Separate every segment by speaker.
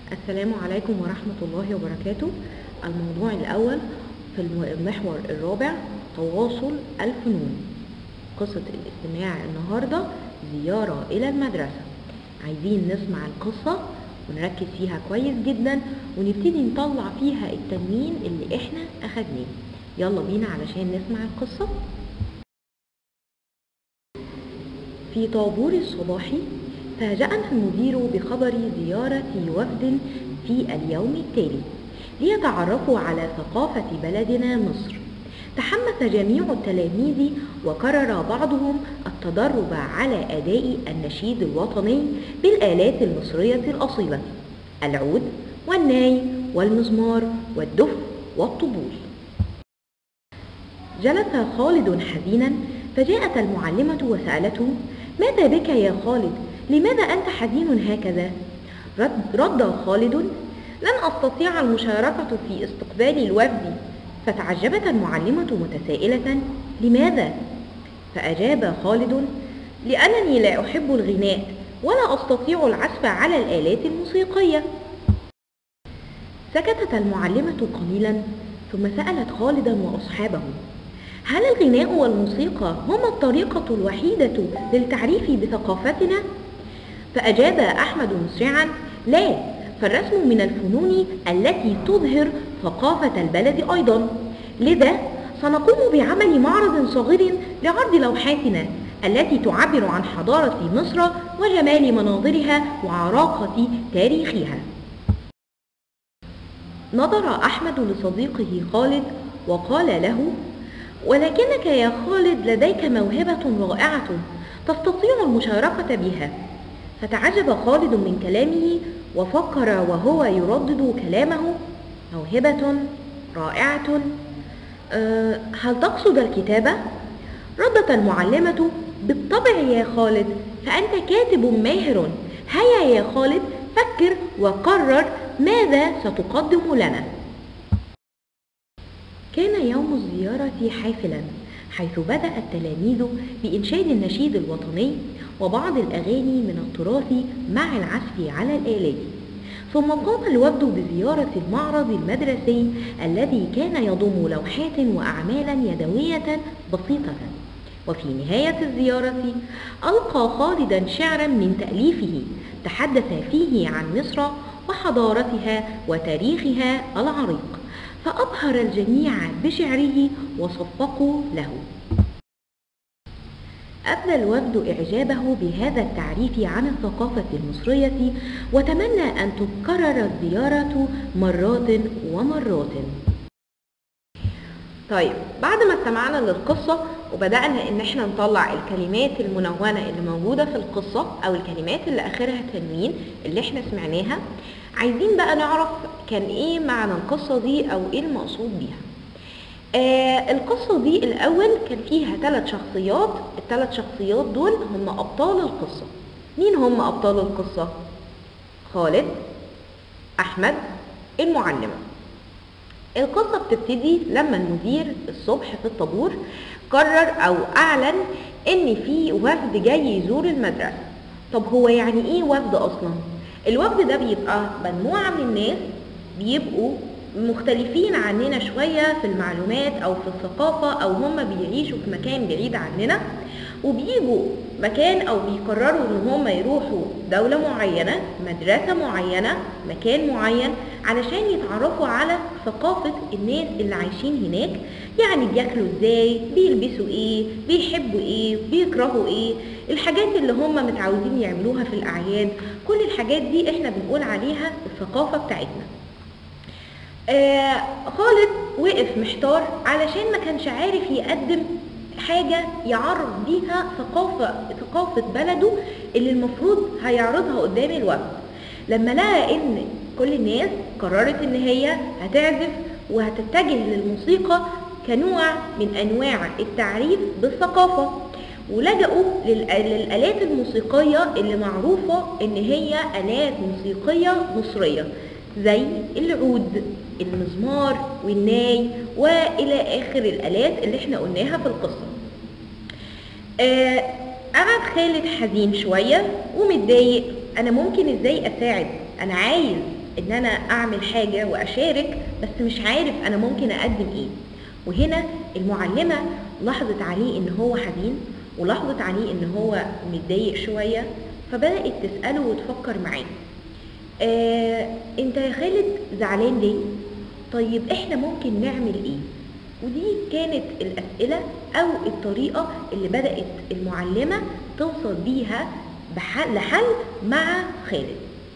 Speaker 1: السلام عليكم ورحمة الله وبركاته الموضوع الأول في الم- المحور الرابع تواصل الفنون قصة الاستماع النهاردة زيارة إلى المدرسة عايزين نسمع القصة ونركز فيها كويس جدا ونبتدي نطلع فيها التنوين اللي احنا أخدناه يلا بينا علشان نسمع القصة في طابور الصباح فاجأنا المدير بخبر زيارة وفد في اليوم التالي ليتعرفوا على ثقافة بلدنا مصر تحمس جميع التلاميذ وقرر بعضهم التدرب على أداء النشيد الوطني بالآلات المصرية الأصيلة العود والناي والمزمار والدف والطبول جلس خالد حزينا فجاءت المعلمة وسألته ماذا بك يا خالد لماذا أنت حزين هكذا رد, رد خالد لن أستطيع المشاركة في استقبال الوفد فتعجبت المعلمة متسائلة لماذا فأجاب خالد لأنني لا أحب الغناء ولا أستطيع العزف على الآلات الموسيقية سكتت المعلمة قليلا ثم سألت خالدا وأصحابه هل الغناء والموسيقى هما الطريقة الوحيدة للتعريف بثقافتنا؟ فأجاب أحمد مسرعا لا فالرسم من الفنون التي تظهر ثقافة البلد أيضا لذا سنقوم بعمل معرض صغير لعرض لوحاتنا التي تعبر عن حضارة مصر وجمال مناظرها وعراقة تاريخها نظر أحمد لصديقه خالد وقال له ولكنك يا خالد لديك موهبة رائعة تستطيع المشاركة بها فتعجب خالد من كلامه وفكر وهو يردد كلامه موهبة رائعة أه هل تقصد الكتابة؟ ردت المعلمة بالطبع يا خالد فأنت كاتب ماهر هيا يا خالد فكر وقرر ماذا ستقدم لنا كان يوم الزيارة حافلا حيث بدأ التلاميذ بإنشاد النشيد الوطني وبعض الأغاني من التراث مع العزف على الآلات ثم قام الوفد بزيارة المعرض المدرسي الذي كان يضم لوحات وأعمالا يدوية بسيطة وفي نهاية الزيارة ألقى خالدا شعرا من تأليفه تحدث فيه عن مصر وحضارتها وتاريخها العريق فأبهر الجميع بشعره وصفقوا له أبدى الوفد إعجابه بهذا التعريف عن الثقافة المصرية وتمنى أن تكرر الزيارة مرات ومرات طيب بعد ما استمعنا للقصة وبدأنا ان احنا نطلع الكلمات المنونة اللي موجودة في القصة او الكلمات اللي اخرها تنوين اللي احنا سمعناها عايزين بقى نعرف كان ايه معنى القصة دي او ايه المقصود بيها آه القصة دي الأول كان فيها ثلاث شخصيات الثلاث شخصيات دول هم أبطال القصة مين هم أبطال القصة؟ خالد أحمد المعلمة القصة بتبتدي لما المدير الصبح في الطابور قرر أو أعلن إن في وفد جاي يزور المدرسة طب هو يعني إيه وفد أصلا؟ الوفد ده بيبقى مجموعة من الناس بيبقوا مختلفين عننا شوية في المعلومات أو في الثقافة أو هم بيعيشوا في مكان بعيد عننا وبيجوا مكان أو بيقرروا إن هم يروحوا دولة معينة مدرسة معينة مكان معين علشان يتعرفوا على ثقافة الناس اللي عايشين هناك يعني بياكلوا ازاي بيلبسوا ايه بيحبوا ايه بيكرهوا ايه الحاجات اللي هم متعودين يعملوها في الأعياد كل الحاجات دي احنا بنقول عليها الثقافة بتاعتنا آه خالد وقف محتار علشان ما كانش عارف يقدم حاجة يعرض بيها ثقافة ثقافة بلده اللي المفروض هيعرضها قدام الوفد لما لقى ان كل الناس قررت ان هي هتعزف وهتتجه للموسيقى كنوع من انواع التعريف بالثقافة ولجأوا للآلات الموسيقية اللي معروفة ان هي آلات موسيقية مصرية زي العود المزمار والناي والى اخر الالات اللي احنا قلناها في القصه آه قعد خالد حزين شويه ومتضايق انا ممكن ازاي اساعد انا عايز ان انا اعمل حاجة واشارك بس مش عارف انا ممكن اقدم ايه وهنا المعلمة لاحظت عليه ان هو حزين ولاحظت عليه ان هو متضايق شوية فبدأت تسأله وتفكر معاه آه، انت يا خالد زعلان ليه طيب احنا ممكن نعمل ايه ودي كانت الاسئله او الطريقه اللي بدات المعلمه توصل بيها بحل لحل مع خالد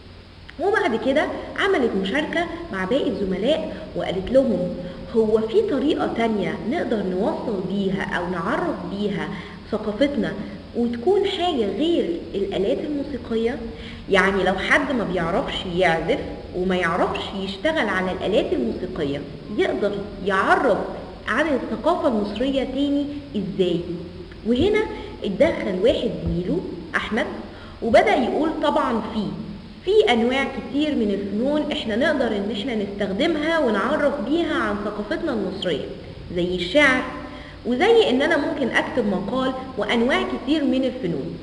Speaker 1: وبعد كده عملت مشاركة مع باقي الزملاء وقالت لهم هو في طريقة تانية نقدر نوصل بيها أو نعرف بيها ثقافتنا وتكون حاجة غير الآلات الموسيقية يعني لو حد ما بيعرفش يعزف وما يعرفش يشتغل على الآلات الموسيقية يقدر يعرف عن الثقافة المصرية تاني ازاي وهنا اتدخل واحد زميله أحمد وبدأ يقول طبعا في في انواع كتير من الفنون احنا نقدر ان احنا نستخدمها ونعرف بيها عن ثقافتنا المصرية زي الشعر وزي ان انا ممكن اكتب مقال وانواع كتير من الفنون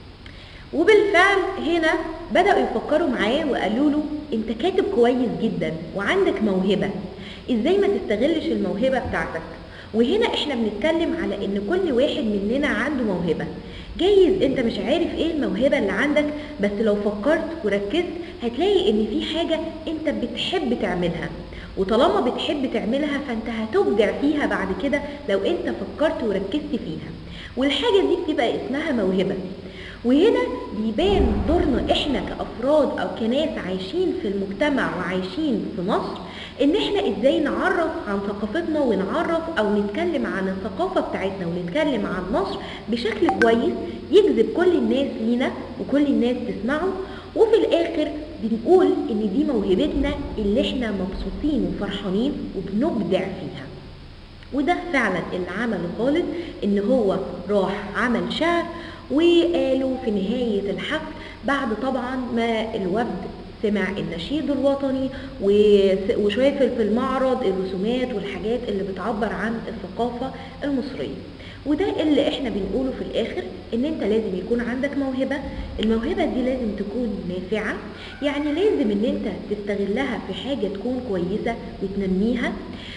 Speaker 1: وبالفعل هنا بدأوا يفكروا معاه وقالوا له انت كاتب كويس جدا وعندك موهبة ازاي ما تستغلش الموهبة بتاعتك وهنا احنا بنتكلم على ان كل واحد مننا عنده موهبة جايز انت مش عارف ايه الموهبة اللي عندك بس لو فكرت وركزت هتلاقي ان في حاجة انت بتحب تعملها وطالما بتحب تعملها فانت هتبدع فيها بعد كده لو انت فكرت وركزت فيها والحاجة دي بتبقى اسمها موهبة وهنا بيبان دورنا احنا كافراد او كناس عايشين في المجتمع وعايشين في مصر ان احنا ازاي نعرف عن ثقافتنا ونعرف او نتكلم عن الثقافة بتاعتنا ونتكلم عن مصر بشكل كويس يجذب كل الناس لينا وكل الناس تسمعه وفي الاخر بنقول ان دي موهبتنا اللي احنا مبسوطين وفرحانين وبنبدع فيها وده فعلا اللي عمله خالد ان هو راح عمل شعر وقالوا في نهاية الحفل بعد طبعا ما الوفد سمع النشيد الوطني وس- وشاف في المعرض الرسومات والحاجات اللي بتعبر عن الثقافة المصرية وده اللي احنا بنقوله في الاخر ان انت لازم يكون عندك موهبة الموهبة دي لازم تكون نافعة يعني لازم ان انت تستغلها في حاجة تكون كويسة وتنميها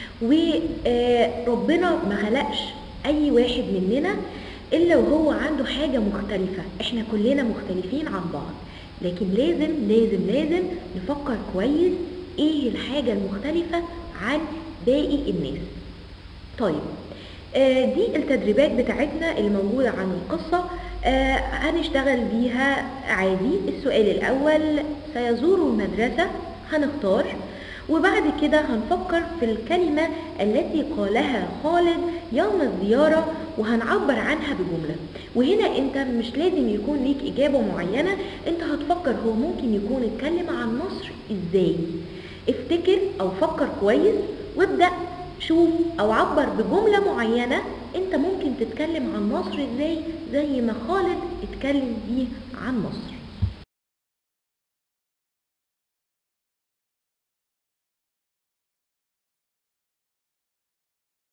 Speaker 1: وربنا ما خلقش اي واحد مننا الا وهو عنده حاجة مختلفة احنا كلنا مختلفين عن بعض لكن لازم لازم لازم نفكر كويس ايه الحاجة المختلفة عن باقي الناس طيب آه، دي التدريبات بتاعتنا اللي موجودة عن القصة آه، هنشتغل بيها عادي السؤال الأول سيزور المدرسة هنختار وبعد كده هنفكر في الكلمة التي قالها خالد يوم الزيارة وهنعبر عنها بجملة وهنا انت مش لازم يكون ليك إجابة معينة انت هتفكر هو ممكن يكون اتكلم عن مصر ازاي افتكر او فكر كويس وابدأ شوف او عبر بجملة معينة انت ممكن تتكلم عن مصر ازاي زي ما خالد اتكلم بيه عن مصر